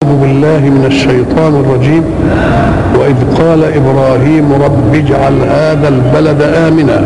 بالله من الشيطان الرجيم وإذ قال إبراهيم رب اجعل هذا البلد آمنا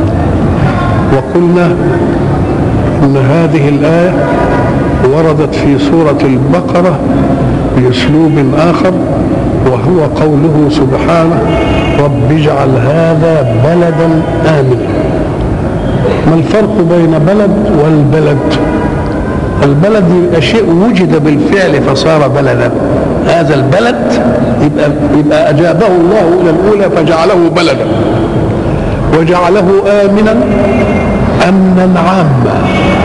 وقلنا إن هذه الآية وردت في سورة البقرة بأسلوب آخر وهو قوله سبحانه رب اجعل هذا بلدا آمنا ما الفرق بين بلد والبلد البلد يبقى شيء وجد بالفعل فصار بلدا هذا البلد يبقى يبقى اجابه الله الى الاولى فجعله بلدا وجعله امنا امنا عاما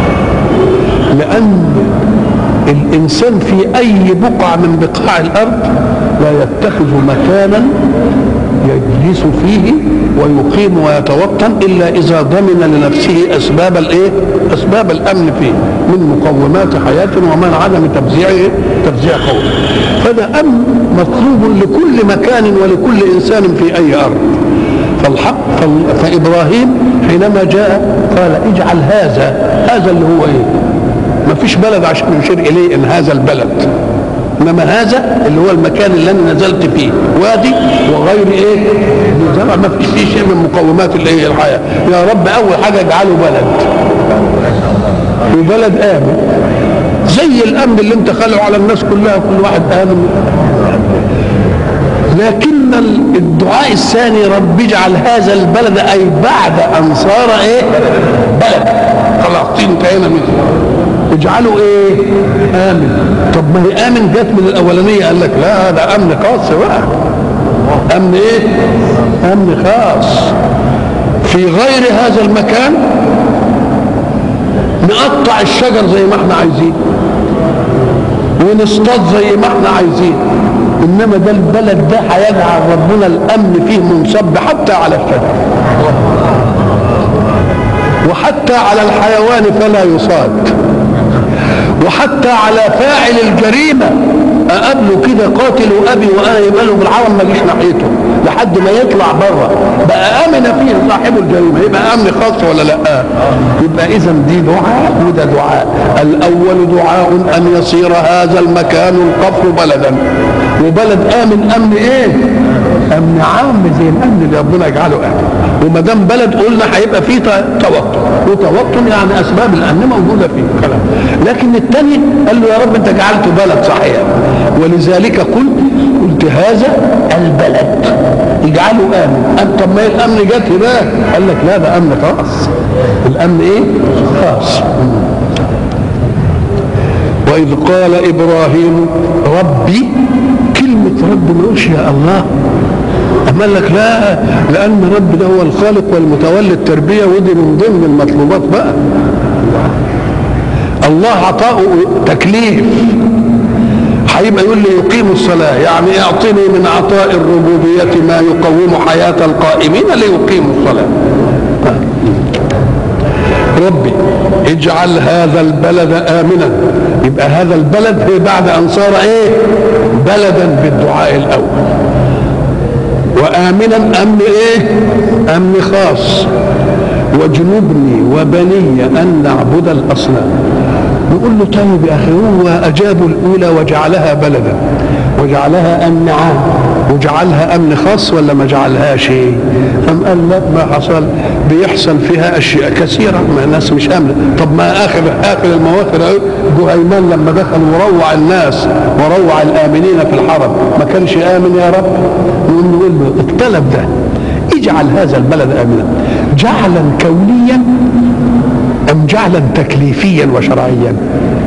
لان الانسان في اي بقعه من بقاع الارض لا يتخذ مكانا يجلس فيه ويقيم ويتوطن الا اذا ضمن لنفسه اسباب الايه؟ اسباب الامن فيه من مقومات حياه ومن عدم تفزيعه تفزيع قوم. فده امن مطلوب لكل مكان ولكل انسان في اي ارض. فالحق فابراهيم حينما جاء قال اجعل هذا هذا اللي هو ايه؟ ما فيش بلد عشان نشير اليه ان هذا البلد انما هذا اللي هو المكان اللي انا نزلت فيه وادي وغير ايه زرع ما فيش فيه شيء من مقومات الايه الحياه يا رب اول حاجه اجعله بلد وبلد امن زي الامن اللي انت خلقه على الناس كلها كل واحد امن لكن الدعاء الثاني رب اجعل هذا البلد اي بعد ان صار ايه بلد خلاص انتهينا منه اجعله ايه امن طب ما هي امن جت من الاولانيه قال لك لا هذا امن خاص بقى امن ايه امن خاص في غير هذا المكان نقطع الشجر زي ما احنا عايزين ونصطاد زي ما احنا عايزين انما ده البلد ده هيجعل ربنا الامن فيه منصب حتى على الشجر وحتى على الحيوان فلا يصاد وحتى على فاعل الجريمة أقابله كده قاتل أبي وأنا يبقى له بالعرم ما جيش ناحيته لحد ما يطلع بره بقى أمن فيه صاحب الجريمة يبقى أمن خاص ولا لا يبقى إذا دي دعاء وده دعاء الأول دعاء أن يصير هذا المكان القفر بلدا وبلد آمن أمن إيه امن عام زي الامن اللي ربنا يجعله امن وما دام بلد قلنا هيبقى فيه توطن وتوطن يعني اسباب الامن موجوده فيه كلام لكن الثاني قال له يا رب انت جعلته بلد صحيح ولذلك قلت قلت هذا البلد اجعله امن أم طب ما الامن جت هناك قال لك لا ده امن خاص الامن ايه خاص واذ قال ابراهيم ربي كلمه رب ما يقولش يا الله أما قال لك لا لأن رب ده هو الخالق والمتولي التربية ودي من ضمن المطلوبات بقى الله عطاؤه تكليف هيبقى يقول لي يقيم الصلاة يعني اعطني من عطاء الربوبية ما يقوم حياة القائمين ليقيموا الصلاة ربي اجعل هذا البلد آمنا يبقى هذا البلد هي بعد أن صار إيه بلدا بالدعاء الأول وآمنا أمن إيه أمن خاص واجنبني وبني أن نعبد الأصنام نقول له طيب يا أخي هو أجابوا الأولى وجعلها بلدا وجعلها أمن عام وجعلها أمن خاص ولا ما جعلهاش أم قال لا ما حصل بيحصل فيها أشياء كثيرة ما الناس مش آمنة طب ما آخر آخر المواخر جهيمان لما دخل وروع الناس وروع الآمنين في الحرم ما كانش آمن يا رب نقول له الطلب ده اجعل هذا البلد آمنا جعلا كونيا أم جعلا تكليفيا وشرعيا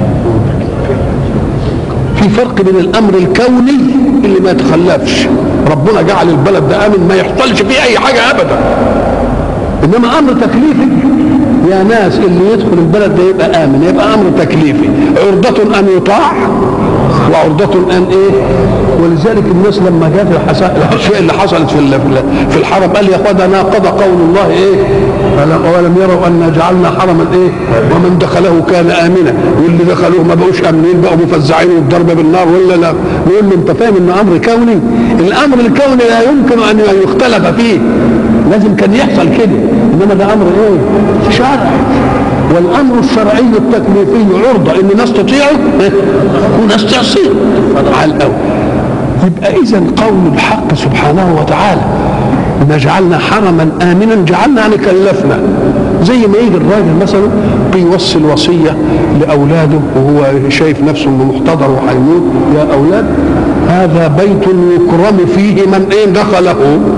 في فرق بين الامر الكوني اللي ما يتخلفش ربنا جعل البلد ده امن ما يحصلش فيه اي حاجه ابدا انما امر تكليفي يا ناس اللي يدخل البلد ده يبقى امن يبقى امر تكليفي عرضة ان يطاع وعرضة ان ايه ولذلك الناس لما جاءت الاشياء اللي حصلت في في الحرم قال يا اخوانا ناقض قول الله ايه ولم يروا ان جعلنا حرما ايه ومن دخله كان امنا واللي دخلوه ما بقوش امنين بقوا مفزعين والضرب بالنار ولا لا نقول له انت فاهم انه امر كوني الامر الكوني لا يمكن ان يختلف فيه لازم كان يحصل كده انما ده امر ايه شرعي والامر الشرعي التكليفي عرضه ان ناس تطيعه وناس تعصيه على الاول يبقى اذا قول الحق سبحانه وتعالى إن جعلنا حرما امنا جعلنا يعني كلفنا زي ما يجي الراجل مثلا بيوصي الوصيه لاولاده وهو شايف نفسه انه محتضر وهيموت يا اولاد هذا بيت يكرم فيه من ايه دخله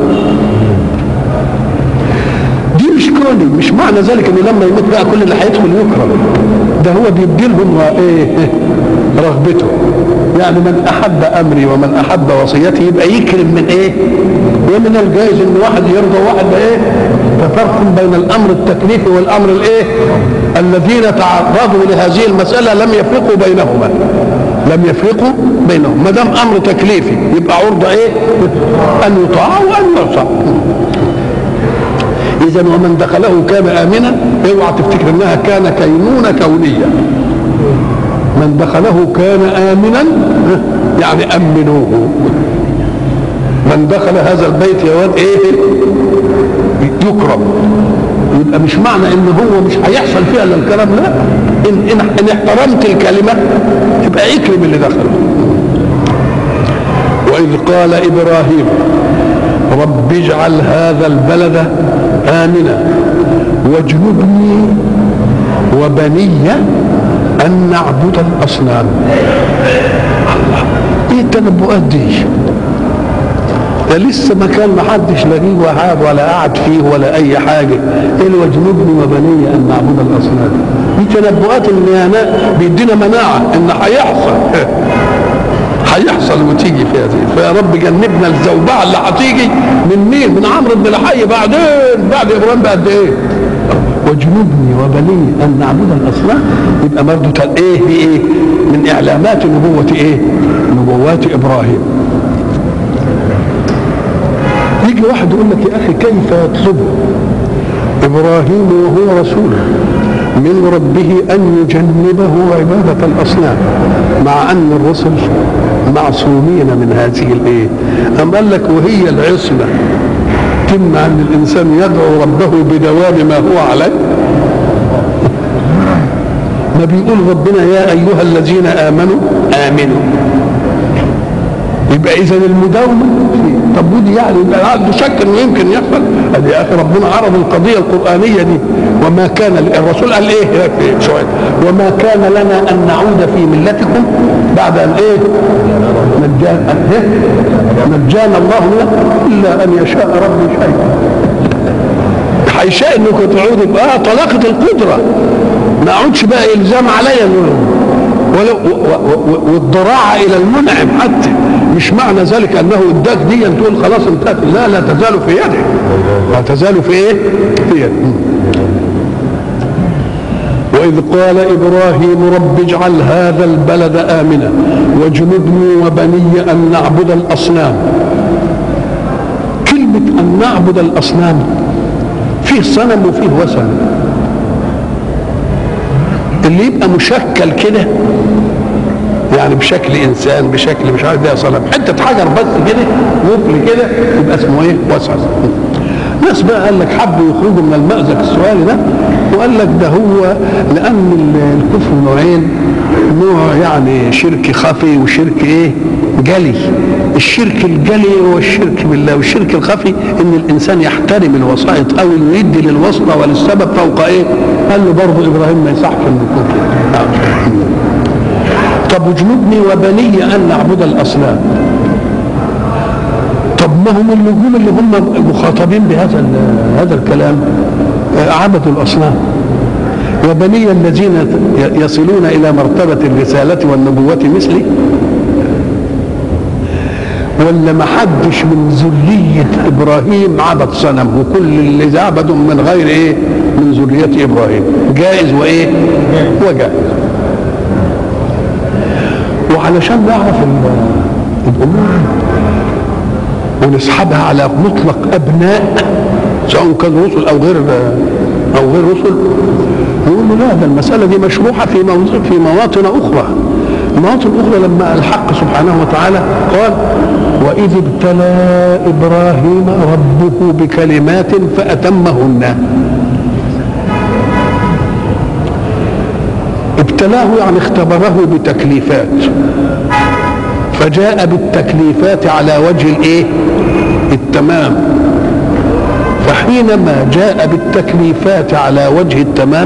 دي مش كوني مش معنى ذلك انه لما يموت بقى كل اللي هيدخل يكرم ده هو بيدي لهم ايه رغبته يعني من احب امري ومن احب وصيتي يبقى يكرم من ايه ومن الجائز ان واحد يرضى واحد ايه ففرق بين الامر التكليفي والامر الايه الذين تعرضوا لهذه المساله لم يفرقوا بينهما لم يفرقوا بينهم ما دام امر تكليفي يبقى عرضه ايه ان يطاع وان يعصى اذا ومن دخله كان امنا اوعى تفتكر انها كان كينونه كونيه من دخله كان امنا يعني امنوه من دخل هذا البيت يا واد ايه يكرم يبقى مش معنى ان هو مش هيحصل فيها الا الكلام لا ان ان, إن احترمت الكلمه يبقى اكرم اللي دخله واذ قال ابراهيم رب اجعل هذا البلد امنا واجنبني وبني ان نعبد الاصنام الله ايه التنبؤات دي ده لسه مكان ما حدش لاقيه وهاب ولا قعد فيه ولا اي حاجه ايه واجنبني وبني ان نعبد الاصنام دي تنبؤات ان بيدينا مناعه ان هيحصل هيحصل وتيجي في هذه فيا رب جنبنا الزوبعه اللي هتيجي من مين؟ من عمرو بن الحي بعدين بعد ابراهيم بقد ايه؟ واجنبني وبني ان نعبد الاصنام يبقى برضه ايه في ايه؟ من اعلامات نبوه ايه؟ نبوات ابراهيم. يجي واحد يقول لك يا اخي كيف يطلب ابراهيم وهو رسول من ربه ان يجنبه عباده الاصنام مع ان الرسل معصومين من هذه الايه؟ أم قال لك وهي العصمه تمنع ان الانسان يدعو ربه بدوام ما هو عليه ما بيقول ربنا يا ايها الذين امنوا امنوا يبقى اذا المداومه طب ودي يعني يبقى عنده شك انه يمكن يحصل قال يا اخي ربنا عرض القضيه القرانيه دي وما كان الرسول قال ايه في شويه وما كان لنا ان نعود في ملتكم بعد ان ايه نجانا إيه؟ نجانا الله منه الا ان يشاء ربي شيئا هيشاء انكم تعودوا اه طلاقه القدره ما اقعدش بقى الزام عليا ولو والضراعه الى المنعم حتى مش معنى ذلك انه اداك دي تقول خلاص انتهت لا لا تزال في يده لا تزال في ايه؟ في يده وإذ قال إبراهيم رب اجعل هذا البلد آمنا واجنبني وبني أن نعبد الأصنام كلمة أن نعبد الأصنام فيه صنم وفيه وثن اللي يبقى مشكل كده يعني بشكل انسان بشكل مش عارف ده صنم حته حجر بس كده وفل كده يبقى اسمه ايه وسوس ناس بقى قال لك حبوا يخرجوا من المأزق السؤالي ده وقال لك ده هو لان الكفر نوعين نوع يعني شرك خفي وشرك ايه جلي الشرك الجلي هو الشرك بالله والشرك الخفي ان الانسان يحترم الوسائط او انه يدي للوسطى وللسبب فوق ايه قال له برضه ابراهيم ما يصحش انه يكون كده طب اجنبني وبني ان نعبد الاصنام طب ما هم النجوم اللي هم مخاطبين بهذا هذا الكلام عبدوا الاصنام وبني الذين يصلون الى مرتبه الرساله والنبوه مثلي ولا ما حدش من ذرية إبراهيم عبد صنم وكل اللي عبدوا من غير إيه من ذرية إبراهيم جائز وإيه وجائز وعلشان نعرف الأمور ونسحبها على مطلق أبناء سواء كان رسل أو غير أو غير رسل نقول له لا ده المسألة دي مشروحة في في مواطن أخرى المواطن الأخرى لما الحق سبحانه وتعالى قال وإذ ابتلى إبراهيم ربه بكلمات فأتمهن ابتلاه يعني اختبره بتكليفات فجاء بالتكليفات على وجه الايه التمام فحينما جاء بالتكليفات على وجه التمام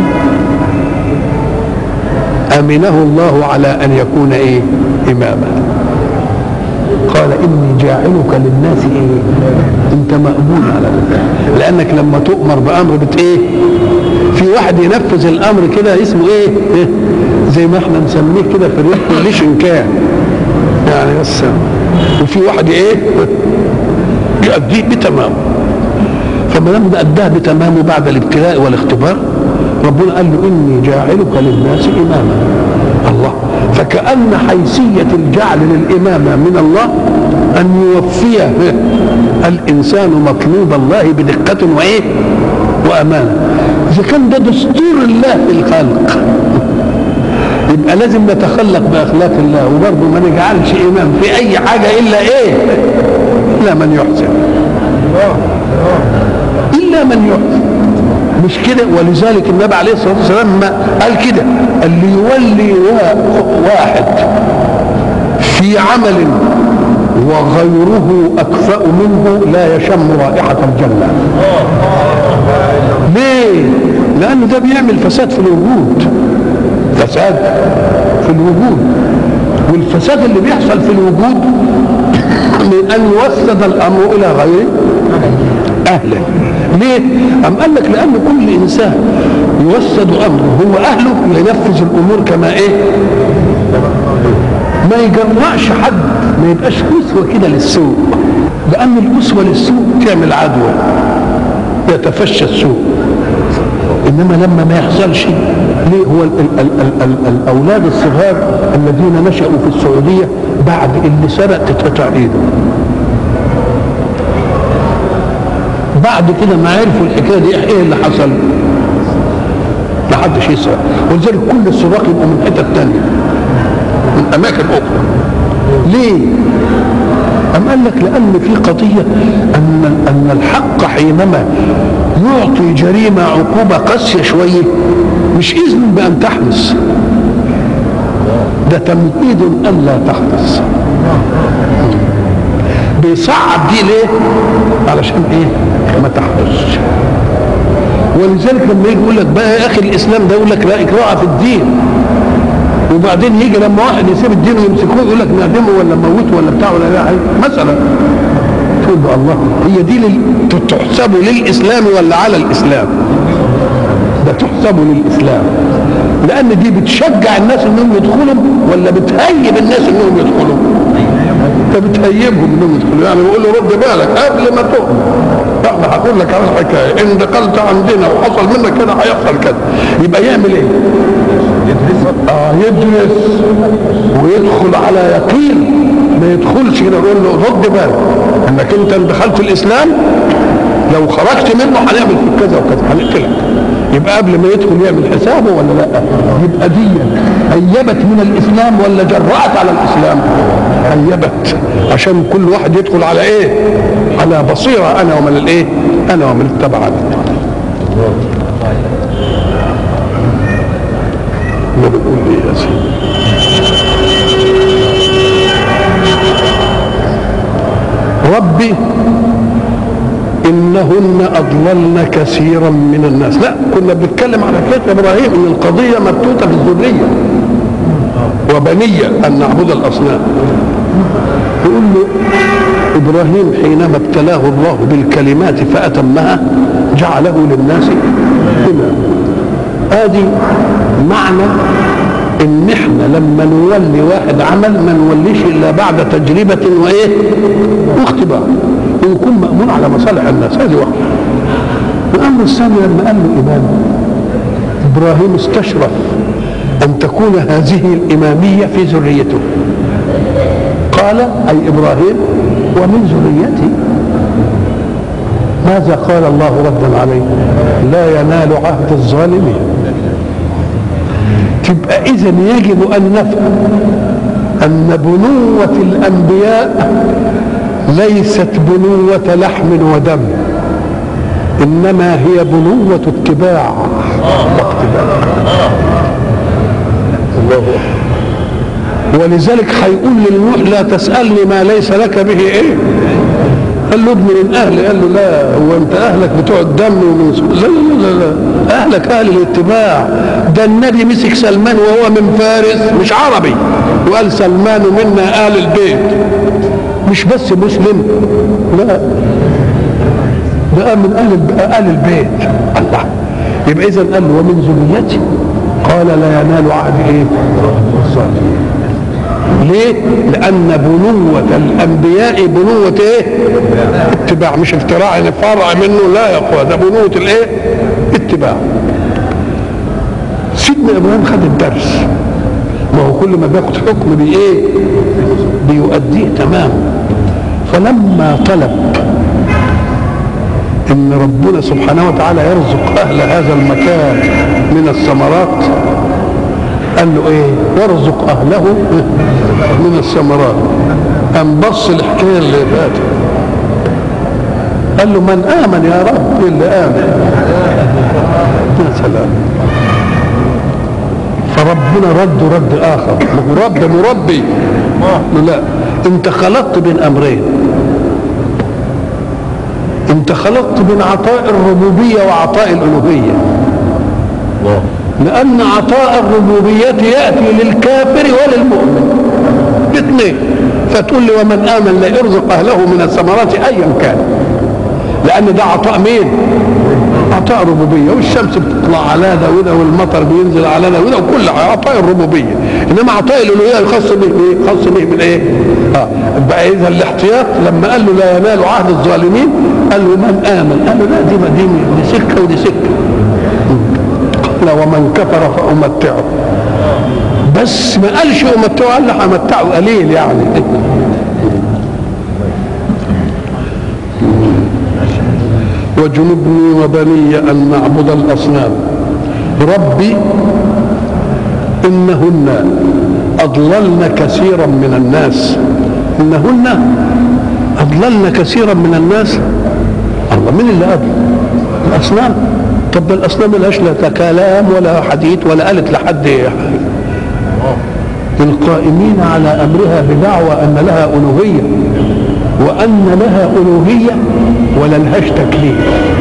امنه الله على ان يكون ايه اماما قال اني جاعلك للناس ايه انت مامون على ذلك لانك لما تؤمر بامر بت ايه في واحد ينفذ الامر كده اسمه ايه, إيه؟ زي ما احنا نسميه كده في الريح كليشن كان يعني بس وفي واحد ايه يؤديه بتمامه فما دام اداه بتمامه بعد الابتلاء والاختبار ربنا قال له اني جاعلك للناس اماما الله فكأن حيثية الجعل للإمامة من الله أن يوفي الإنسان مطلوب الله بدقة وإيه وأمانة إذا كان ده دستور الله في الخلق يبقى لازم نتخلق بأخلاق الله وبرضه ما نجعلش إمام في أي حاجة إلا إيه إلا من يحسن إلا من يحسن مش كده ولذلك النبي عليه الصلاه والسلام ما قال كده اللي يولي واحد في عمل وغيره اكفأ منه لا يشم رائحه الجنه ليه لانه ده بيعمل فساد في الوجود فساد في الوجود والفساد اللي بيحصل في الوجود من ان يوسد الامر الى غير اهله ليه؟ أم قال لك لأن كل إنسان يوسد أمره هو أهله ينفذ الأمور كما إيه؟ ما يجرأش حد ما يبقاش أسوة كده للسوء لأن الأسوة للسوء تعمل عدوى يتفشى السوء إنما لما ما يحصلش ليه هو ال ال ال ال ال الأولاد الصغار الذين نشأوا في السعودية بعد اللي سرق تتقطع إيده بعد كده ما عرفوا الحكايه دي ايه اللي حصل؟ ما حدش يسرق ولذلك كل السراق يبقوا من حتت تانية من اماكن اخرى ليه؟ أم قال لك لأن في قضية أن أن الحق حينما يعطي جريمة عقوبة قاسية شوية مش إذن بأن تحدث ده تمهيد أن لا تحدث بيصعب دي ليه؟ علشان ايه؟ ما تحدثش ولذلك لما يجي يقول لك بقى يا اخي الاسلام ده يقول لك لا اكراه في الدين وبعدين يجي لما واحد يسيب الدين ويمسكوه يقول لك نعدمه ولا نموته ولا بتاع ولا لا مثلا تقول له الله هي دي لل... تحسب للاسلام ولا على الاسلام؟ ده تحسب للاسلام لان دي بتشجع الناس انهم يدخلوا ولا بتهيب الناس انهم يدخلوا انت بتهيبهم انهم يدخلوا يعني بيقول له رد بالك قبل ما تؤمن احنا هقول لك على الحكايه ان دخلت عندنا وحصل منك كده هيحصل كده يبقى يعمل ايه؟ يدرس اه يدرس ويدخل على يقين ما يدخلش كده يقول له رد بالك انك انت دخلت الاسلام لو خرجت منه هنعمل فيك كذا وكذا هنقتلك يبقى قبل ما يدخل يعمل حسابه ولا لا يبقى دي هيبت من الاسلام ولا جرأت على الاسلام هيبت عشان كل واحد يدخل على ايه على بصيرة انا ومن الايه انا ومن اتبعني ما بتقول ايه يا سيدي ربي انهن اضللن كثيرا من الناس لا كنا بنتكلم على حكايه ابراهيم ان القضيه مبتوته بالذريه وبنيه ان نعبد الاصنام يقول له ابراهيم حينما ابتلاه الله بالكلمات فاتمها جعله للناس اماما ادي معنى ان احنا لما نولي واحد عمل ما نوليش الا بعد تجربه وايه واختبار ويكون مأمون على مصالح الناس هذه واحدة الأمر الثاني لما قال له إمام إبراهيم استشرف أن تكون هذه الإمامية في ذريته قال أي إبراهيم ومن ذريتي ماذا قال الله ردا عليه لا ينال عهد الظالمين تبقى إذا يجب أن نفهم أن بنوة الأنبياء ليست بنوة لحم ودم إنما هي بنوة اتباع واقتداء ولذلك هيقول للنوح لا تسألني ما ليس لك به إيه قال له ابن من أهلي قال له لا هو أنت أهلك بتوع الدم ومن لا لا لا, لا. أهلك أهل الاتباع ده النبي مسك سلمان وهو من فارس مش عربي وقال سلمان منا أهل البيت مش بس مسلم لا ده من أهل أهل البيت الله يبقى إذا قال له ومن ذريتي قال لا ينال عهد إيه؟ الصالحين ليه؟ لأن بنوة الأنبياء بنوة إيه؟ اتباع مش افتراع يعني فرع منه لا يا أخوة ده بنوة الإيه؟ اتباع. سيدنا إبراهيم خد الدرس ما هو كل ما بياخد حكم بإيه؟ بيؤديه تمام فلما طلب ان ربنا سبحانه وتعالى يرزق اهل هذا المكان من الثمرات قال له ايه وارزق اهله من الثمرات قام بص الحكايه اللي فاتت قال له من امن يا رب اللي امن يا سلام فربنا رد رد اخر ما هو رب مربي لا انت خلطت بين امرين انت خلطت بين عطاء الربوبيه وعطاء الالوهيه لأن عطاء الربوبية يأتي للكافر وللمؤمن الاثنين فتقول لي ومن آمن لا يرزق أهله من الثمرات أيا كان لأن ده عطاء مين؟ عطاء ربوبية والشمس بتطلع على ده وده والمطر بينزل على ده وده وكل عطاء الربوبية إنما عطاء الألوهية خاص به بإيه؟ خاص به بالإيه؟ آه بقى إذا الاحتياط لما قال له لا ينال عهد الظالمين قال له من آمن قال له لا دي دي, دي سكة ودي سكة قال ومن كفر فأمتعه بس ما قالش أمتعه قال له همتعه قليل يعني وجنبني وبني أن نعبد الأصنام ربي إنهن أضللن كثيرا من الناس إنهن أضللن كثيرا من الناس الله من اللي أضل الأصنام طب الاصنام ملهاش لا كلام ولا حديث ولا قالت لحد القائمين على امرها بدعوى ان لها الوهيه وان لها الوهيه ولا لهاش تكليف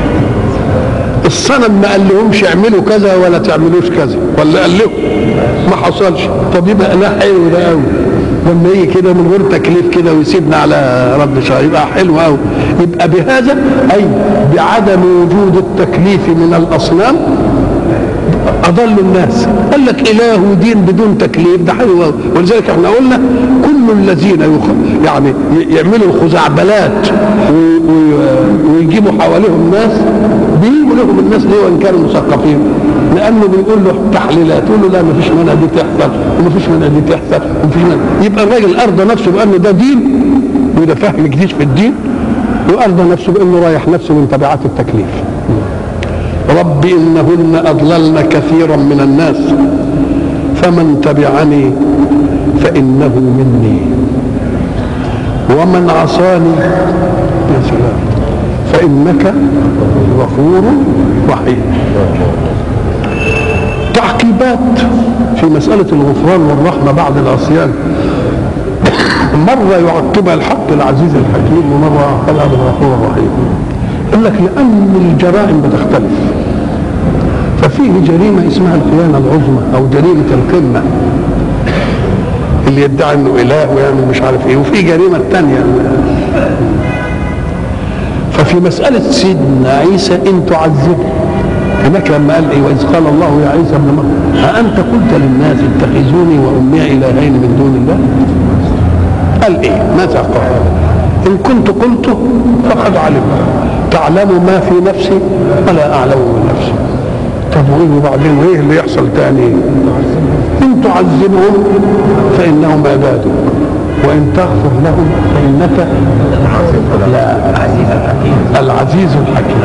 الصنم ما قال لهمش اعملوا كذا ولا تعملوش كذا ولا قال لهم ما حصلش طب يبقى لا حلو ده قوي لما يجي كده من غير تكليف كده ويسيبنا على رد شهر يبقى حلو قوي يبقى بهذا اي بعدم وجود التكليف من الاصنام اضل الناس قال لك اله ودين بدون تكليف ده حلو قوي ولذلك احنا قلنا كل الذين يخ... يعني يعملوا الخزعبلات ويجيبوا حواليهم ناس بيجوا لهم الناس ليه وان كانوا مثقفين لانه بيقول له تحليلات يقول له لا ما فيش منها دي تحصل وما فيش منها دي تحصل وما فيش منها يبقى الراجل ارضى نفسه بانه ده دين وده فهم جديد في الدين وارضى نفسه بانه رايح نفسه من تبعات التكليف رب انهن اضللن كثيرا من الناس فمن تبعني فانه مني ومن عصاني يا سلام فانك غفور رحيم تعقيبات في مسألة الغفران والرحمة بعد العصيان مرة يعقبها الحق العزيز الحكيم ومرة يعقبها بالغفور الرحيم يقول لك لأن الجرائم بتختلف ففيه جريمة اسمها الخيانة العظمى أو جريمة القمة اللي يدعي انه اله ويعمل مش عارف ايه وفي جريمه تانية ففي مسألة سيدنا عيسى إن تعذبه هناك لما قال ايه واذ قال الله يا عيسى ابن مريم أأنت قلت للناس اتخذوني وأمي إلهين من دون الله؟ قال ايه؟ ماذا قال؟ إن كنت قلته فقد علمت تعلم ما في نفسي ولا أعلم من نفسي طب وايه وبعدين وايه اللي يحصل تاني؟ إن تعذبهم فإنهم عبادك وإن تغفر لهم فإنك لا العزيز الحكيم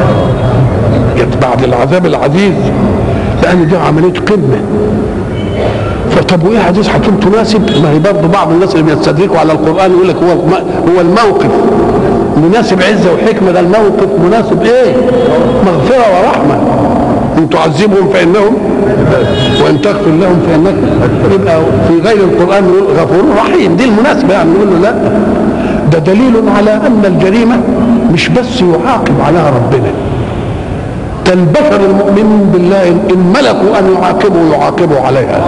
جت بعد العذاب العزيز لأن دي عملية قمة طب وايه حديث حكيم تناسب ما هي برضه بعض الناس اللي بيستدركوا على القران يقول لك هو هو الموقف مناسب عزه وحكمه ده الموقف مناسب ايه؟ مغفره ورحمه ان تعذبهم فانهم وان تغفر لهم فانك يبقى في غير القران يقول غفور رحيم دي المناسبه يعني نقول له لا ده دليل على ان الجريمه مش بس يعاقب عليها ربنا ده البشر المؤمنين بالله ان ملكوا ان يعاقبوا يعاقبوا عليها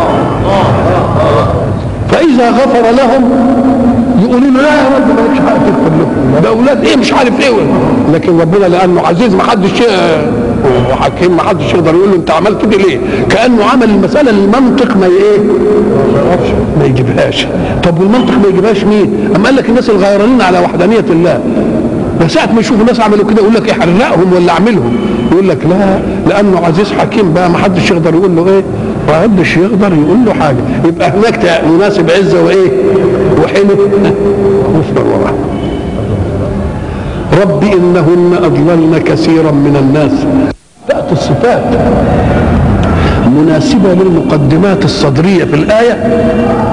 فاذا غفر لهم يقولوا له لا يا رب مالكش حق تغفر لهم ده اولاد ايه مش عارف ايه لكن ربنا لانه عزيز ما حدش وحكيم ما حدش يقدر يقول له انت عملت كده ليه كانه عمل المساله للمنطق ما ايه ما يجيبهاش طب والمنطق ما يجيبهاش مين اما قال لك الناس الغيرانين على وحدانيه الله بس ساعة ما يشوفوا الناس عملوا كده يقول لك احرقهم ولا اعملهم يقول لك لا لانه عزيز حكيم بقى ما حدش يقدر يقول له ايه ما حدش يقدر يقول له حاجه يبقى هناك مناسب عزه وايه وحلف واصبر وراه رب انهن اضللن كثيرا من الناس تاتي الصفات مناسبه للمقدمات الصدريه في الايه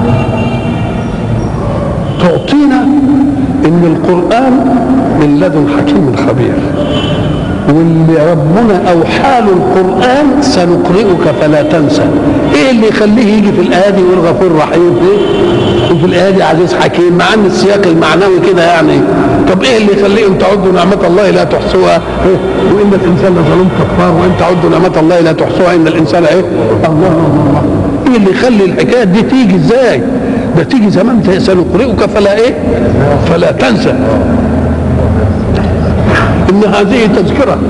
تعطينا ان القران من لدن حكيم خبير واللي ربنا اوحى له القران سنقرئك فلا تنسى ايه اللي يخليه يجي في الايه دي يقول غفور رحيم ايه وفي الايه دي عزيز حكيم مع ان السياق المعنوي كده يعني طب ايه اللي يخليهم تعدوا نعمه الله لا تحصوها إيه؟ وان الانسان لظلوم كفار وان تعدوا نعمه الله لا تحصوها ان الانسان ايه الله الله ايه اللي يخلي الحكايه دي تيجي ازاي ده تيجي زمان سنقرئك فلا ايه فلا تنسى ان هذه تذكره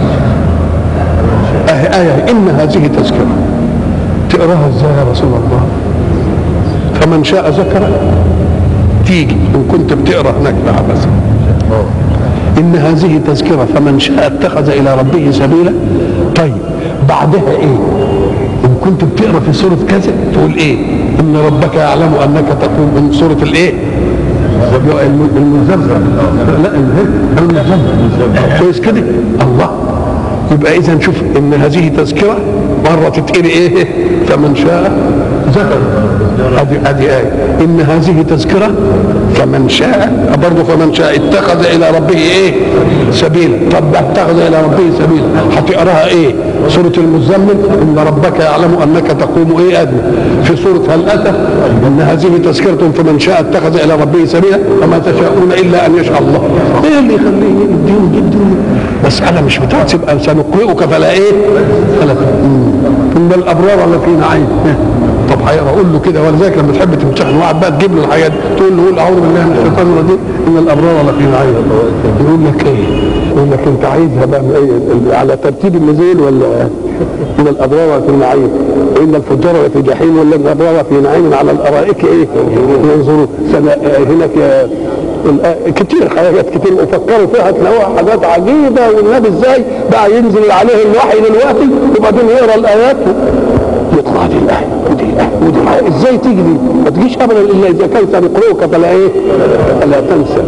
آية آية إن هذه تذكرة تقراها ازاي يا رسول الله فمن شاء ذكر تيجي إن كنت بتقرا هناك بقى بس إن هذه تذكرة فمن شاء اتخذ إلى ربه سبيلا طيب بعدها إيه إن كنت بتقرا في سورة كذا تقول إيه إن ربك يعلم أنك تقوم من سورة الإيه المزمزم لا المزمزم كويس كده الله يبقى اذا شوف ان هذه تذكره مره تتقري ايه فمن شاء ذكر ادي ادي ايه ان هذه تذكره فمن شاء برضه فمن شاء اتخذ الى ربه ايه سبيلا طب اتخذ الى ربه سبيلا هتقراها ايه سوره المزمل ان ربك يعلم انك تقوم ايه ادنى في سوره هل اتى ان هذه تذكره فمن شاء اتخذ الى ربه سبيلا وما تشاءون الا ان يشاء الله ايه اللي يخليه الدين جدا مساله مش بتاعت تبقى سنقرئك فلا ايه فلا ان الابرار لفي نعيم طب هيقول له كده ولذلك لما تحب تمتحن واحد بقى تجيب له الحاجات تقول له قول اعوذ بالله من الشيطان الرجيم ان الابرار لفي نعيم يقول لك ايه؟ يقول لك انت عايزها بقى من ايه على ترتيب النزول ولا ان الابرار في نعيم وان الفجار في جحيم ولا الابرار في نعيم على الارائك ايه؟ ينظروا هناك كتير حاجات كتير وفكروا فيها تلاقوها حاجات عجيبه والنبي ازاي بقى ينزل عليه الوحي دلوقتي وبعدين يقرا الايات يطلع دي الايه ودي الايه ودي الايه ازاي تيجي دي؟ ما تجيش ابدا الا اذا كان سنقرؤك فلا ايه؟ فلا تنسى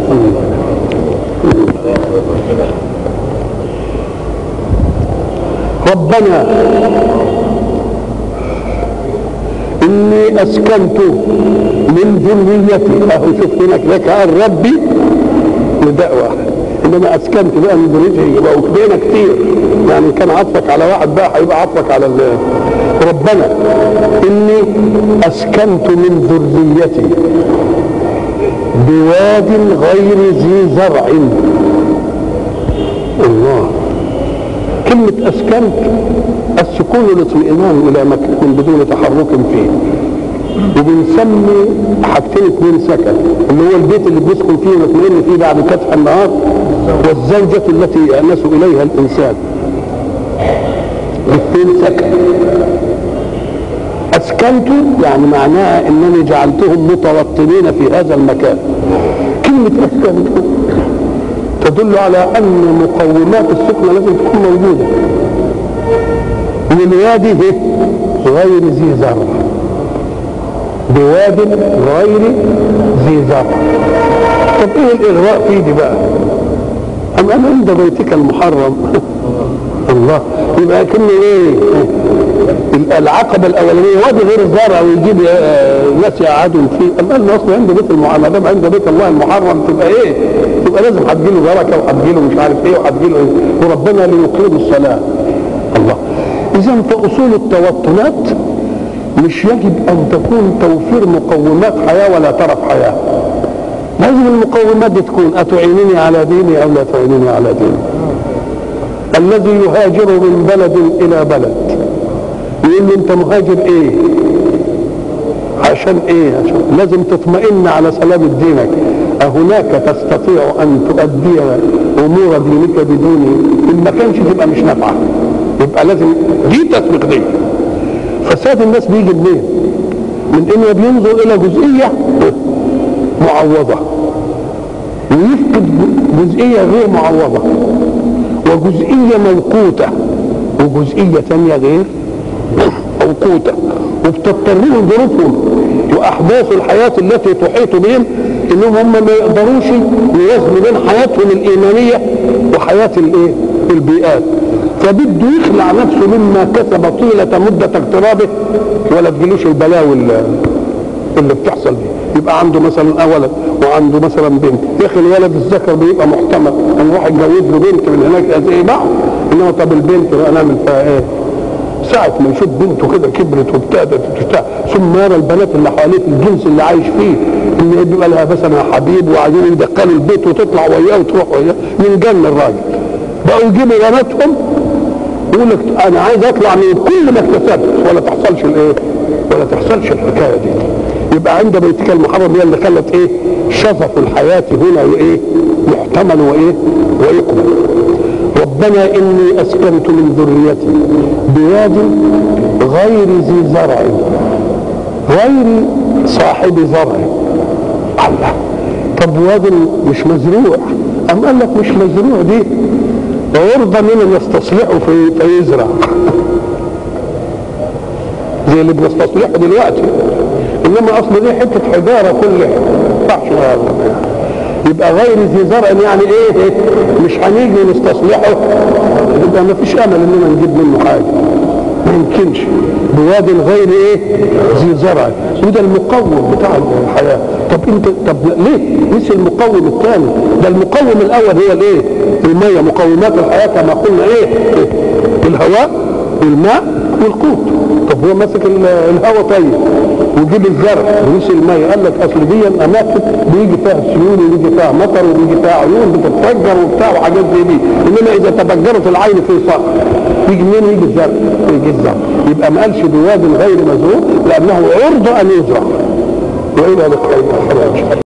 ربنا اني اسكنت من ذريتي اهو شوف هناك لك قال ربي نداء واحد انما اسكنت بقى من ذريتي يبقى وكبينا كتير يعني كان عطفك على واحد بقى هيبقى عطفك على ربنا اني اسكنت من ذريتي بواد غير ذي زرع الله كلمة أسكنت السكون والاطمئنان إلى مكان بدون تحرك فيه وبنسمي حاجتين اثنين سكن اللي هو البيت اللي بيسكن فيه ويطمئن فيه بعد فتح النهار والزوجة التي يأنس إليها الإنسان الاثنين سكن أسكنت يعني معناها أنني جعلتهم متوطنين في هذا المكان كلمة أسكنت تدل على أن مقومات السكنة لازم تكون موجودة والوادي غير ذي زرع بواد غير ذي زرع طب ايه الاغواء فيه دي بقى ام انا عند بيتك المحرم الله يبقى كني ايه العقبه الاولانيه وادي غير زرع ويجيب آه، ناس يقعدوا فيه اما قال له اصل عند بيت المحرم ما دام عند بيت الله المحرم تبقى ايه؟ تبقى لازم هتجيله بركه وهتجيله مش عارف ايه وهتجيله ايه وربنا ليقيم الصلاه الله اذا فاصول التوطنات مش يجب ان تكون توفير مقومات حياه ولا ترف حياه لازم المقومات دي تكون اتعينني على ديني او لا تعينني على ديني الذي يهاجر من بلد الى بلد يقول له انت مهاجر ايه عشان ايه عشان لازم تطمئن على سلامة دينك أهناك تستطيع أن تؤدي أمور دينك بدون إن ما كانش تبقى مش نافعة يبقى لازم دي تسبق دي فساد الناس بيجي منين؟ من إنه بينظر إلى جزئية معوضة ويفقد جزئية غير معوضة وجزئية موقوتة وجزئية ثانية غير موقوتة وبتضطرهم ظروفهم وأحداث الحياة التي تحيط بهم إنهم هم ما يقدروش يوازنوا بين حياتهم الإيمانية وحياة الإيه؟ البيئات فبده يخلع نفسه مما كسب طيلة مدة اقترابه ولا تجيلوش البلاوي اللي, اللي بتحصل دي يبقى عنده مثلا ولد وعنده مثلا بنت يا اخي الولد الذكر بيبقى محتمل ان واحد يجوز له بنت من هناك زي بعض انما طب البنت بقى نعمل فيها ايه؟ ساعة ما يشوف بنته كده كبرت وابتدت وبتاع ثم يرى البنات اللي حواليه في الجنس اللي عايش فيه ان بيبقى لها مثلا حبيب وعايزين يدخلوا البيت وتطلع وياه وتروح وياه من جنة الراجل بقوا يجيبوا بناتهم يقول لك انا عايز اطلع من كل ما اكتسبت ولا تحصلش الايه؟ ولا تحصلش الحكايه دي يبقى عند بيتك المحرم هي اللي خلت ايه؟ شظف الحياه هنا وايه؟ محتمل وايه؟ ويقبل ربنا اني اسكنت من ذريتي بواد غير ذي زرع غير صاحب زرع الله طب واد مش مزروع ام قال لك مش مزروع دي عرضة من اللي يستصلحه في فيزرع زي اللي بنستصلحه دلوقتي انما اصل دي حته حجاره كلها ما ينفعش يبقى غير ذي زرع يعني ايه مش هنيجي نستصلحه يبقى ما فيش امل اننا نجيب منه حاجه ما يمكنش بواد غير ايه ذي زرع وده المقوم بتاع الحياه طب انت طب ليه نسي المقوم الثاني ده المقوم الاول هو الايه الميه مقومات الحياه كما قلنا ايه, إيه؟ الهواء والماء والقوت طب هو ماسك الهواء طيب ويجيب الزرع ونسي الميه قال لك اصل دي اماكن بيجي فيها سيول وبيجي فيها مطر وبيجي فيها عيون بتتفجر وبتاع وحاجات زي دي انما اذا تفجرت العين في صخر يجي منين يجي الزرع يجي الزرع يبقى ما قالش بواد غير مزروع لانه عرض ان يزرع والى لقاء اخر ان شاء الله